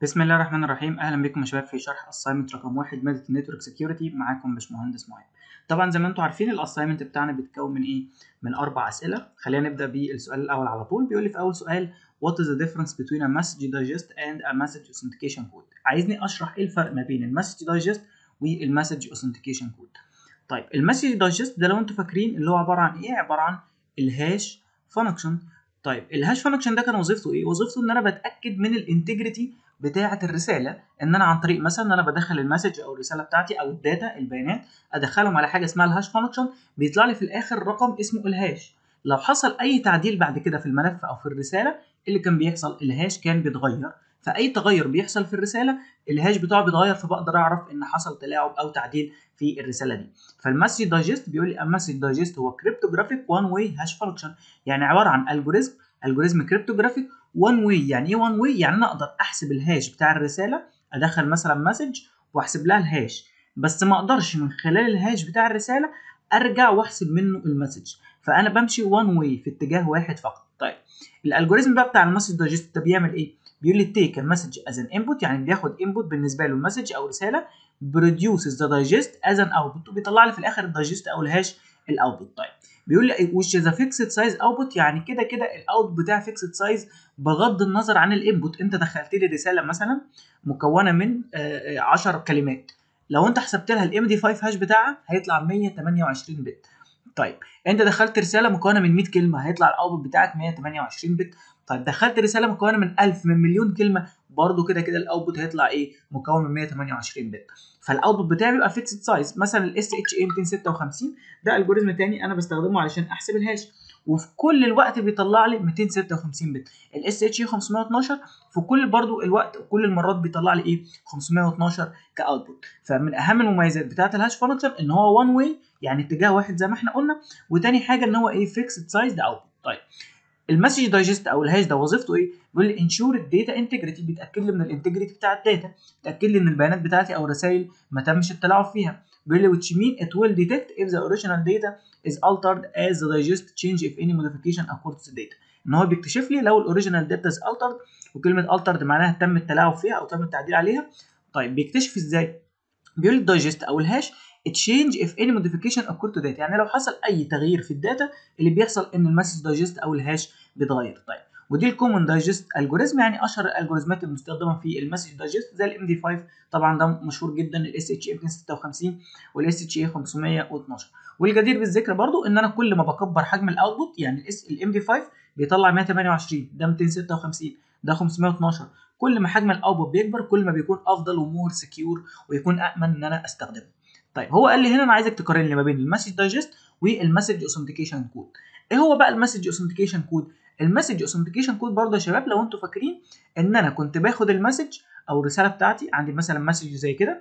بسم الله الرحمن الرحيم اهلا بكم يا شباب في شرح اساينمنت رقم واحد ماده النتورك سكيورتي معاكم باشمهندس معين طبعا زي ما انتم عارفين الاساينمنت بتاعنا بيتكون من ايه من اربع اسئله خلينا نبدا بالسؤال الاول على طول بيقول لي في اول سؤال what is the difference between a message digest and a message authentication code عايزني اشرح ايه الفرق ما بين المسج دايجست والمسج authentication code طيب المسج دايجست ده لو انتم فاكرين اللي هو عباره عن ايه عباره عن الهاش فانكشن طيب الهاش فانكشن ده كان وظيفته ايه وظيفته ان انا بتاكد من الانتجريتي بتاعه الرساله ان انا عن طريق مثلا ان انا بدخل المسج او الرساله بتاعتي او الداتا البيانات ادخلهم على حاجه اسمها الهاش فانكشن بيطلع لي في الاخر رقم اسمه الهاش لو حصل اي تعديل بعد كده في الملف او في الرساله اللي كان بيحصل الهاش كان بيتغير فاي تغير بيحصل في الرساله الهاش بتاعه بيتغير فبقدر اعرف ان حصل تلاعب او تعديل في الرساله دي فالمسج دايجست بيقول لي المسج دايجست هو كريبتوجرافيك وان واي هاش فانكشن يعني عباره عن الجوريزم الجوريزم كريبتوجرافيك وان واي يعني ايه وان واي يعني انا اقدر احسب الهاش بتاع الرساله ادخل مثلا مسج واحسب لها الهاش بس ما اقدرش من خلال الهاش بتاع الرساله ارجع واحسب منه المسج فانا بمشي وان واي في اتجاه واحد فقط طيب الالجوريزم بقى بتاع المسج دايجست ده بيعمل ايه بيقول لي تيك المسج از ان انبوت يعني بياخد انبوت بالنسبه له المسج او رساله بروديوسز ذا دايجست از ان اوتبوت وبيطلع لي في الاخر الدايجست او الهاش الاوتبوت طيب بيقول لي which is a fixed size output يعني كده كده الاوت بتاع fixed size بغض النظر عن الانبوت انت دخلت لي رساله مثلا مكونه من 10 كلمات لو انت حسبت لها الام دي 5 هاش بتاعها هيطلع 128 بت طيب انت دخلت رساله مكونه من 100 كلمه هيطلع الاوتبوت بتاعك 128 بت طيب دخلت رساله مكونه من 1000 من مليون كلمه برضو كده كده الاوتبوت هيطلع ايه مكون من 128 بت فالاوتبوت بتاعي بيبقى فيكسد سايز مثلا الاس اتش اي 256 ده الجوريزم تاني انا بستخدمه علشان احسب الهاش وفي كل الوقت بيطلع لي 256 بت الاس اتش اي 512 في كل برضو الوقت كل المرات بيطلع لي ايه 512 كاوتبوت فمن اهم المميزات بتاعه الهاش فانكشن ان هو وان واي يعني اتجاه واحد زي ما احنا قلنا وتاني حاجه ان هو ايه فيكسد سايز ده اوتبوت طيب المسج دايجست او الهاش ده وظيفته ايه؟ بيقول لي انشور الداتا انتجريتي بيتاكد لي من الانتجريتي بتاع الداتا بيتاكد لي ان البيانات بتاعتي او الرسائل ما تمش التلاعب فيها بيقول لي which mean it will detect if the original data is altered as the digest change if any modification occurred to the data ان هو بيكتشف لي لو الاوريجينال داتا is altered وكلمه altered معناها تم التلاعب فيها او تم التعديل عليها طيب بيكتشف ازاي؟ بيقول لي الدايجست او الهاش change if any modification occurred to data يعني لو حصل اي تغيير في الداتا اللي بيحصل ان المسج دايجست او الهاش بيتغير طيب ودي الكومن دايجست الجوريزم يعني اشهر الالجوريزمات المستخدمه في المسج دايجست زي الام دي 5 طبعا ده مشهور جدا الاس اتش اي 256 والاس اتش اي 512 والجدير بالذكر برضو ان انا كل ما بكبر حجم الاوتبوت يعني الام دي 5 بيطلع 128 ده 256 ده 512 كل ما حجم الاوتبوت بيكبر كل ما بيكون افضل ومور سكيور ويكون امن ان انا استخدمه طيب هو قال لي هنا انا عايزك تقارن لي ما بين المسج دايجست والمسج اوثنتيكيشن كود ايه هو بقى المسج اوثنتيكيشن كود المسج اوثنتيكيشن كود برضه يا شباب لو انتوا فاكرين ان انا كنت باخد المسج او الرساله بتاعتي عندي مثلا مسج زي كده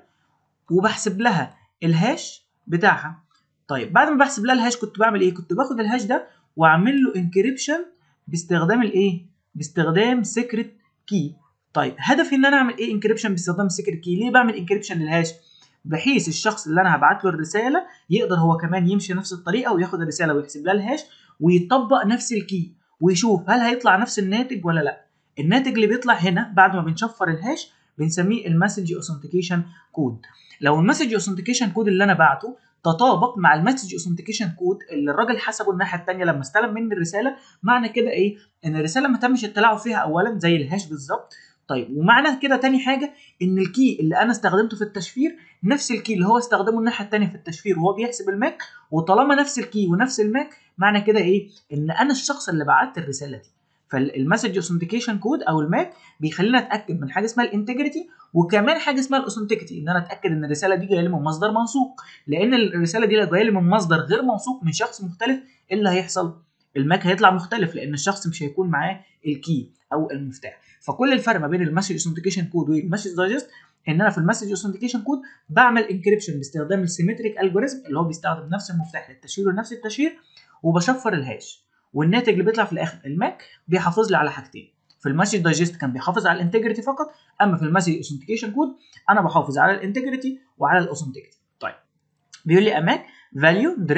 وبحسب لها الهاش بتاعها طيب بعد ما بحسب لها الهاش كنت بعمل ايه كنت باخد الهاش ده واعمل له انكريبشن باستخدام الايه باستخدام سيكريت كي طيب هدفي ان انا اعمل ايه انكريبشن باستخدام سيكريت كي ليه بعمل انكريبشن للهاش بحيث الشخص اللي انا هبعت له الرساله يقدر هو كمان يمشي نفس الطريقه وياخد الرساله ويحسب لها الهاش ويطبق نفس الكي ويشوف هل هيطلع نفس الناتج ولا لا الناتج اللي بيطلع هنا بعد ما بنشفر الهاش بنسميه المسج اوثنتيكيشن كود لو المسج اوثنتيكيشن كود اللي انا بعته تطابق مع المسج اوثنتيكيشن كود اللي الراجل حسبه الناحيه الثانيه لما استلم مني الرساله معنى كده ايه ان الرساله ما تمش التلاعب فيها اولا زي الهاش بالظبط طيب ومعنى كده تاني حاجه ان الكي اللي انا استخدمته في التشفير نفس الكي اللي هو استخدمه الناحيه الثانيه في التشفير وهو بيحسب الماك وطالما نفس الكي ونفس الماك معنى كده ايه ان انا الشخص اللي بعت الرساله دي فالمسج اوثنتيكيشن كود او الماك بيخلينا اتاكد من حاجه اسمها الانتجريتي وكمان حاجه اسمها الاوثنتيكيتي ان انا اتاكد ان الرساله دي جايه لي من مصدر موثوق لان الرساله دي لو جايه لي من مصدر غير موثوق من شخص مختلف ايه اللي هيحصل الماك هيطلع مختلف لان الشخص مش هيكون معاه الكي او المفتاح فكل الفرق ما بين المسج اوثنتيكيشن كود والمسج دايجست ان انا في المسج اوثنتيكيشن كود بعمل انكريبشن باستخدام السيمتريك الجوريزم اللي هو بيستخدم نفس المفتاح للتشفير ونفس التشفير وبشفر الهاش والناتج اللي بيطلع في الاخر الماك بيحافظ لي على حاجتين في المسج دايجست كان بيحافظ على الانتجريتي فقط اما في المسج اوثنتيكيشن كود انا بحافظ على الانتجريتي وعلى الاوثنتيكيتي طيب بيقول لي اماك value derived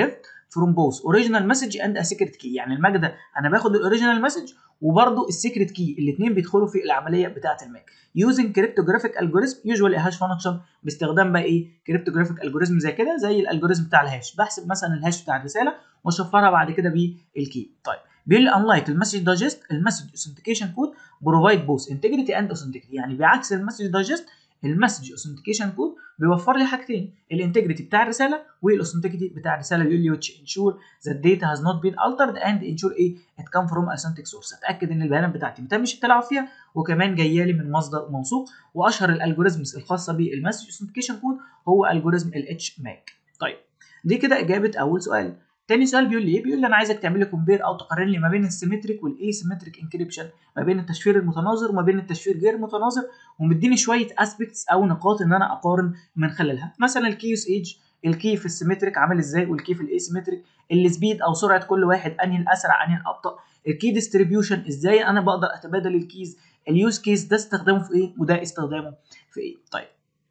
from both original message and a secret key يعني المجد انا باخد الاوريجينال مسج وبرده السيكريت كي الاثنين بيدخلوا في العمليه بتاعه الماك using cryptographic algorithm usually hash function باستخدام بقى ايه cryptographic algorithm زي كده زي الالجوريزم بتاع الهاش بحسب مثلا الهاش بتاع الرساله واشفرها بعد كده بالكي طيب بيقول لي unlike المسج دايجست المسج اوثنتيكيشن كود بروفايد بوث انتجريتي اند اوثنتيكيتي يعني بعكس المسج دايجست المسج اوثنتيكيشن كود بيوفر لي حاجتين الانتجريتي بتاع الرساله والاوثنتيكيتي بتاع الرساله بيقول لي which ensure that data has not been altered and ensure ايه it come from authentic source اتاكد ان البيانات بتاعتي ما تمش التلاعب فيها وكمان جايه لي من مصدر موثوق واشهر الالجوريزمز الخاصه بالمسج اوثنتيكيشن كود هو الجوريزم الاتش ماك طيب دي كده اجابه اول سؤال تاني سؤال بيقول لي ايه؟ بيقول لي انا عايزك تعمل لي كومبير او تقارن لي ما بين السيمتريك والايسيمتريك انكريبشن ما بين التشفير المتناظر وما بين التشفير غير المتناظر ومديني شويه اسبيكتس او نقاط ان انا اقارن من خلالها مثلا الكي يوس ايج الكي في السيمتريك عامل ازاي والكي في الايسيمتريك السبيد او سرعه كل واحد انهي الاسرع انهي الابطا الكي ديستريبيوشن ازاي انا بقدر اتبادل الكيز اليوز كيس ده استخدامه في ايه وده استخدامه في ايه طيب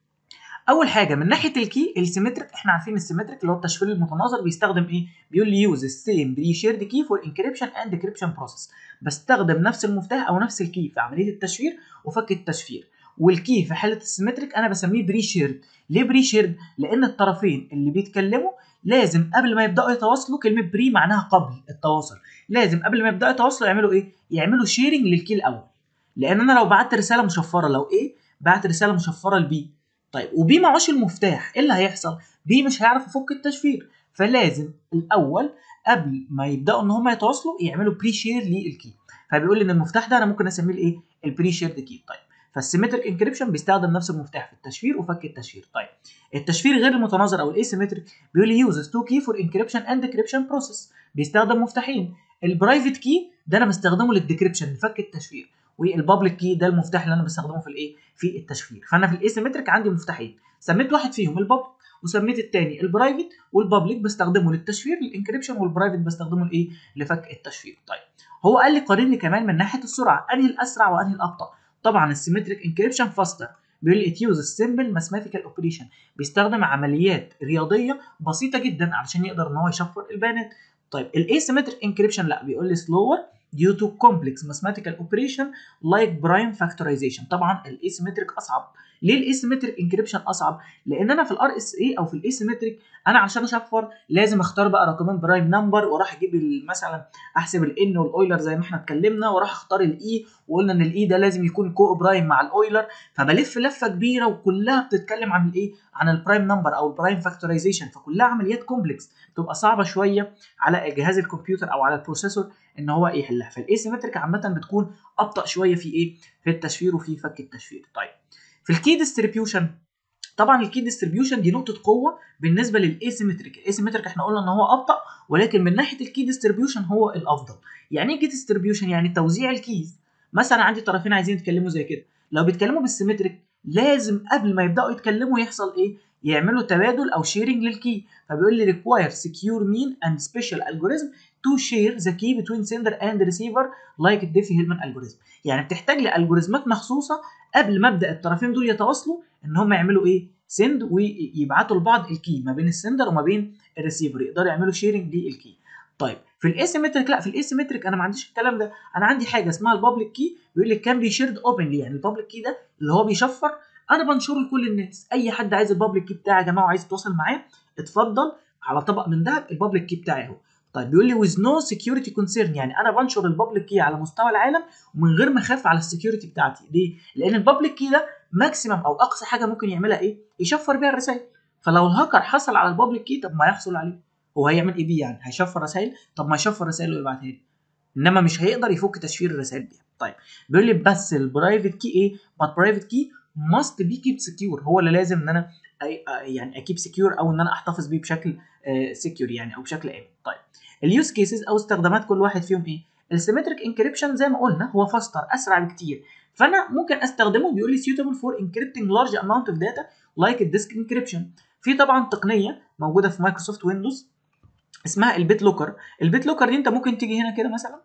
اول حاجه من ناحيه الكي السيمتريك احنا عارفين السيمتريك اللي هو التشفير المتناظر بيستخدم ايه بيقول لي يوز السيم بري شيرد كي فور انكريبشن اند ديكريبشن بروسيس بستخدم نفس المفتاح او نفس الكي في عمليه التشفير وفك التشفير والكي في حاله السيمتريك انا بسميه بري شيرد ليه بري شيرد لان الطرفين اللي بيتكلموا لازم قبل ما يبداوا يتواصلوا كلمه بري معناها قبل التواصل لازم قبل ما يبداوا يتواصلوا يعملوا ايه يعملوا شيرنج للكي الاول لان انا لو بعت رساله مشفره لو ايه بعت رساله مشفره لبي طيب وبي معهوش المفتاح ايه اللي هيحصل بي مش هيعرف يفك التشفير فلازم الاول قبل ما يبداوا ان هم يتواصلوا يعملوا بري شير للكي فبيقول لي ان المفتاح ده انا ممكن اسميه الايه البري شيرد كي طيب فالسيمتريك انكريبشن بيستخدم نفس المفتاح في التشفير وفك التشفير طيب التشفير غير المتناظر او الايسيمتريك بيقول لي يوزز تو كي فور انكريبشن اند ديكريبشن بروسيس بيستخدم مفتاحين البرايفت كي ده انا بستخدمه للديكريبشن لفك التشفير والبابليك كي ده المفتاح اللي انا بستخدمه في الايه في التشفير فانا في الايسيمتريك عندي مفتاحين سميت واحد فيهم البابليك وسميت الثاني البرايفت والبابليك بستخدمه للتشفير للانكريبشن والبرايفت بستخدمه لايه لفك التشفير طيب هو قال لي قارن لي كمان من ناحيه السرعه انهي الاسرع وانهي الابطا طبعا السيمتريك انكريبشن فاستر بيقول لي ات سمبل ماثيماتيكال اوبريشن بيستخدم عمليات رياضيه بسيطه جدا علشان يقدر ان هو يشفر البيانات طيب الايسيمتريك انكريبشن لا بيقول لي سلور due to complex mathematical operation like prime factorization طبعا الايسيمتريك اصعب ليه الايسيمتريك انكريبشن اصعب لان انا في الار اس اي او في الايسيمتريك انا عشان اشفر لازم اختار بقى رقمين برايم نمبر واروح اجيب مثلا احسب الان والاويلر زي ما احنا اتكلمنا واروح اختار الاي وقلنا ان الاي ده لازم يكون كو برايم مع الاويلر فبلف لفه كبيره وكلها بتتكلم عن الايه عن البرايم نمبر او البرايم فاكتورايزيشن فكلها عمليات كومبلكس بتبقى صعبه شويه على جهاز الكمبيوتر او على البروسيسور ان هو يحلها فالايسيمتريك عامه بتكون ابطا شويه في ايه في التشفير وفي فك التشفير طيب في الكي ديستريبيوشن طبعا الكي ديستريبيوشن دي نقطه قوه بالنسبه للايسيمتريك الايسيمتريك احنا قلنا ان هو ابطا ولكن من ناحيه الكي ديستريبيوشن هو الافضل يعني ايه كي ديستريبيوشن يعني توزيع الكيز مثلا عندي طرفين عايزين يتكلموا زي كده لو بيتكلموا بالسيمتريك لازم قبل ما يبداوا يتكلموا يحصل ايه يعملوا تبادل او شيرنج للكي فبيقول لي require secure mean and special algorithm to share the key between sender and receiver like الديفي هيلمان algorithm يعني بتحتاج لالجوريزمات مخصوصه قبل ما ابدا الطرفين دول يتواصلوا ان هم يعملوا ايه سند ويبعتوا لبعض الكي ما بين السندر وما بين الريسيفر يقدروا يعملوا شيرنج للكي طيب في الايسيمتريك لا في الايسيمتريك انا ما عنديش الكلام ده انا عندي حاجه اسمها البابليك كي بيقول لك كان بي شيرد اوبنلي يعني البابليك كي ده اللي هو بيشفر انا بنشره لكل الناس اي حد عايز البابليك كي بتاعي يا جماعه وعايز يتواصل معاه اتفضل على طبق من دهب البابليك كي بتاعي اهو طيب بيقول لي with no security concern يعني انا بنشر البابليك كي على مستوى العالم ومن غير ما اخاف على السكيورتي بتاعتي ليه؟ لان البابليك كي ده ماكسيمم او اقصى حاجه ممكن يعملها ايه؟ يشفر بيها الرسائل فلو الهاكر حصل على البابليك كي طب ما يحصل عليه هو هيعمل ايه بيه يعني؟ هيشفر رسائل طب ما يشفر رسائل ويبعتها لي انما مش هيقدر يفك تشفير الرسائل دي طيب بيقول لي بس البرايفت كي ايه؟ but private key must be kept secure هو اللي لازم ان انا يعني اكيب سكيور او ان انا احتفظ بيه بشكل سكيور يعني او بشكل امن طيب اليوز كيسز او استخدامات كل واحد فيهم ايه السيمتريك انكريبشن زي ما قلنا هو فاستر اسرع بكتير فانا ممكن استخدمه بيقول لي suitable for encrypting large amount of data like الديسك encryption في طبعا تقنيه موجوده في مايكروسوفت ويندوز اسمها البيت لوكر البيت لوكر دي انت ممكن تيجي هنا كده مثلا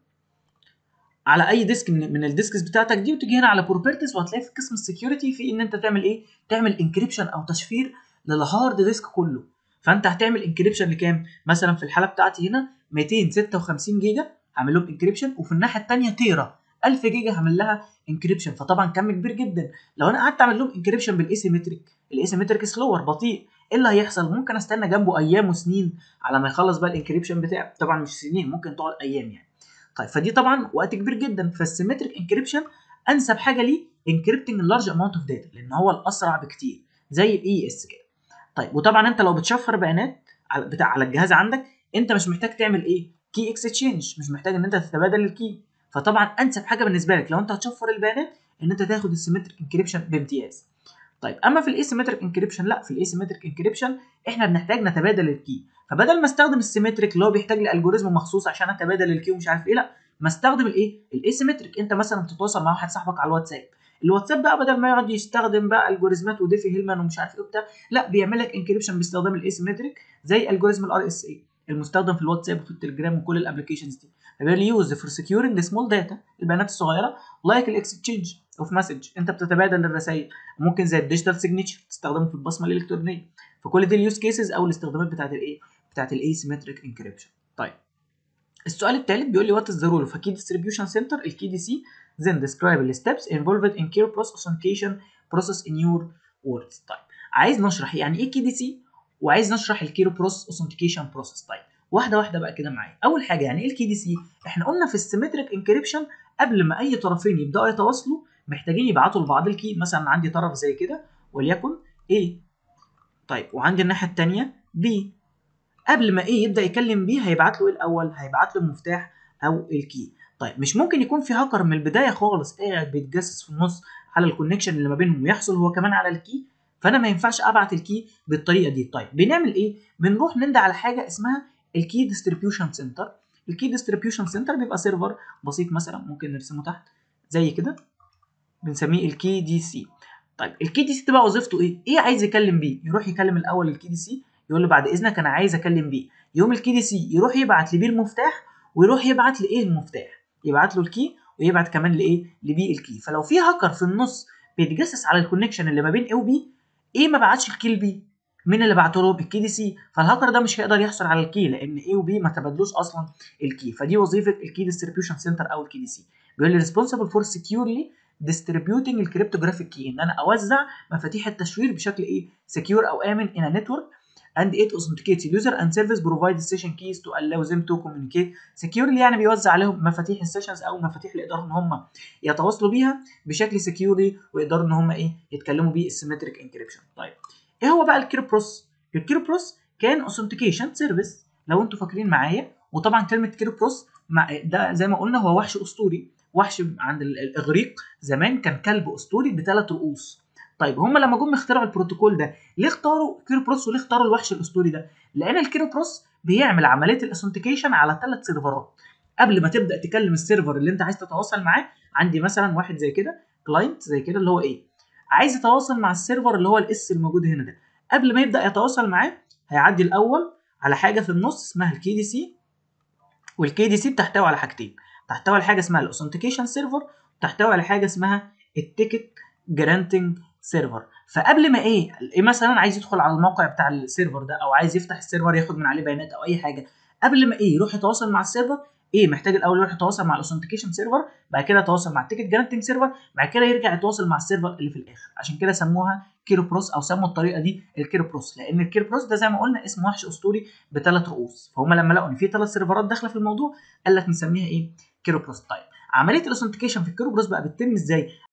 على اي ديسك من, من الديسكس بتاعتك دي وتيجي هنا على بروبرتيز وهتلاقي في قسم السكيورتي في ان انت تعمل ايه تعمل انكريبشن او تشفير للهارد ديسك كله فانت هتعمل انكريبشن لكام مثلا في الحاله بتاعتي هنا 256 جيجا هعمل لهم انكريبشن وفي الناحيه الثانيه تيرا 1000 جيجا هعمل لها انكريبشن فطبعا كم كبير جدا لو انا قعدت اعمل لهم انكريبشن بالايسيمتريك الايسيمتريك سلور بطيء ايه اللي هيحصل ممكن استنى جنبه ايام وسنين على ما يخلص بقى الانكريبشن بتاعه طبعا مش سنين ممكن تقعد ايام يعني طيب فدي طبعا وقت كبير جدا فالسيمتريك انكريبشن انسب حاجه ليه انكريبتنج اللارج اماونت اوف داتا لان هو الاسرع بكتير زي الاي اس كده طيب وطبعا انت لو بتشفر بيانات على بتاع على الجهاز عندك انت مش محتاج تعمل ايه كي اكستشينج مش محتاج ان انت تتبادل الكي فطبعا انسب حاجه بالنسبه لك لو انت هتشفر البيانات ان انت تاخد السيمتريك انكريبشن بامتياز طيب اما في الايسيمتريك انكريبشن لا في الايسيمتريك انكريبشن احنا بنحتاج نتبادل الكي فبدل ما استخدم السيمتريك اللي هو بيحتاج لي الجوريزم مخصوص عشان اتبادل الكي ومش عارف ايه لا ما استخدم الايه الايسيمتريك انت مثلا بتتواصل مع واحد صاحبك على الواتساب الواتساب بقى بدل ما يقعد يستخدم بقى الجوريزمات وديفي هيلمان ومش عارف ايه وبتاع لا بيعمل لك انكريبشن باستخدام الايسيمتريك زي الجوريزم الار اس اي المستخدم في الواتساب وفي التليجرام وكل الابلكيشنز دي فبيقول يوز فور سكيورنج سمول داتا البيانات الصغيره لايك الاكستشينج اوف مسج انت بتتبادل الرسائل ممكن زي الديجيتال سيجنتشر تستخدمه في البصمه الالكترونيه فكل دي اليوز كيسز او الاستخدامات بتاعت الايه بتاعت الايسيمتريك انكريبشن طيب السؤال الثالث بيقول لي وات از ذا رول اوف كي ديستريبيوشن سنتر الكي دي سي then describe the steps involved in care process authentication process in your words طيب عايز نشرح يعني ايه كي دي سي وعايز نشرح الكير بروسس اوثنتيكيشن بروسس طيب واحده واحده بقى كده معايا اول حاجه يعني ايه الكي دي سي احنا قلنا في السيمتريك انكريبشن قبل ما اي طرفين يبداوا يتواصلوا محتاجين يبعتوا لبعض الكي مثلا عندي طرف زي كده وليكن A طيب وعندي الناحيه الثانيه B قبل ما A يبدا يكلم B هيبعت له ايه الاول هيبعت له المفتاح او الكي طيب مش ممكن يكون في هاكر من البدايه خالص قاعد بيتجسس في النص على الكونكشن اللي ما بينهم ويحصل هو كمان على الكي فانا ما ينفعش ابعت الكي بالطريقه دي طيب بنعمل ايه بنروح نندى على حاجه اسمها الكي ديستريبيوشن سنتر الكي ديستريبيوشن سنتر بيبقى سيرفر بسيط مثلا ممكن نرسمه تحت زي كده بنسميه الكي دي سي طيب الكي دي سي تبقى وظيفته ايه ايه عايز يكلم بيه يروح يكلم الاول الكي دي سي يقول له بعد اذنك انا عايز اكلم بيه يوم الكي دي سي يروح يبعت لبيه المفتاح ويروح يبعت لايه المفتاح يبعت له الكي ويبعت كمان لايه لبي الكي فلو في هاكر في النص بيتجسس على الكونكشن اللي ما بين ايه وبي ايه ما بعتش الكي لبي مين اللي بعته له الكي دي سي فالهاكر ده مش هيقدر يحصل على الكي لان ايه وبي ما تبادلوش اصلا الكي فدي وظيفه الكي ديستريبيوشن سنتر او الكي دي سي بيقول لي ريسبونسبل فور سكيورلي distributing الكريبتوجرافيك كي ان انا اوزع مفاتيح التشفير بشكل ايه سكيور او امن in a network and it authenticates user and service provide session keys to allow them to communicate securely يعني بيوزع عليهم مفاتيح السيشنز او مفاتيح اللي يقدروا ان هم يتواصلوا بيها بشكل سكيوري ويقدروا ان هم ايه يتكلموا بيه السيمتريك انكريبشن طيب ايه هو بقى الكيروبروس الكيروبروس كان authentication سيرفيس لو انتوا فاكرين معايا وطبعا كلمه كيروبروس ده زي ما قلنا هو وحش اسطوري وحش عند الاغريق زمان كان كلب اسطوري بثلاث رؤوس طيب هم لما جم اخترعوا البروتوكول ده ليه اختاروا كيروبروس وليه اختاروا الوحش الاسطوري ده لان الكيروبروس بيعمل عمليه الاثنتيكيشن على ثلاث سيرفرات قبل ما تبدا تكلم السيرفر اللي انت عايز تتواصل معاه عندي مثلا واحد زي كده كلاينت زي كده اللي هو ايه عايز يتواصل مع السيرفر اللي هو الاس الموجود هنا ده قبل ما يبدا يتواصل معاه هيعدي الاول على حاجه في النص اسمها الكي دي سي والكي دي سي بتحتوي على حاجتين تحتوي على حاجه اسمها الاوثنتيكيشن سيرفر وتحتوي على حاجه اسمها التيكت جرانتنج سيرفر فقبل ما ايه ايه مثلا عايز يدخل على الموقع بتاع السيرفر ده او عايز يفتح السيرفر ياخد من عليه بيانات او اي حاجه قبل ما ايه يروح يتواصل مع السيرفر ايه محتاج الاول يروح يتواصل مع الاوثنتيكيشن سيرفر بعد كده يتواصل مع التيكت جرانتنج سيرفر بعد كده يرجع يتواصل مع السيرفر اللي في الاخر عشان كده سموها كيروبروس او سموا الطريقه دي الكيروبروس لان الكيروبروس ده زي ما قلنا اسم وحش اسطوري بثلاث رؤوس فهم لما لقوا ان في ثلاث سيرفرات داخله في الموضوع قال لك نسميها ايه كيروبروس طيب عمليه الاوثنتيكيشن في الكيروبروس بقى بتتم ازاي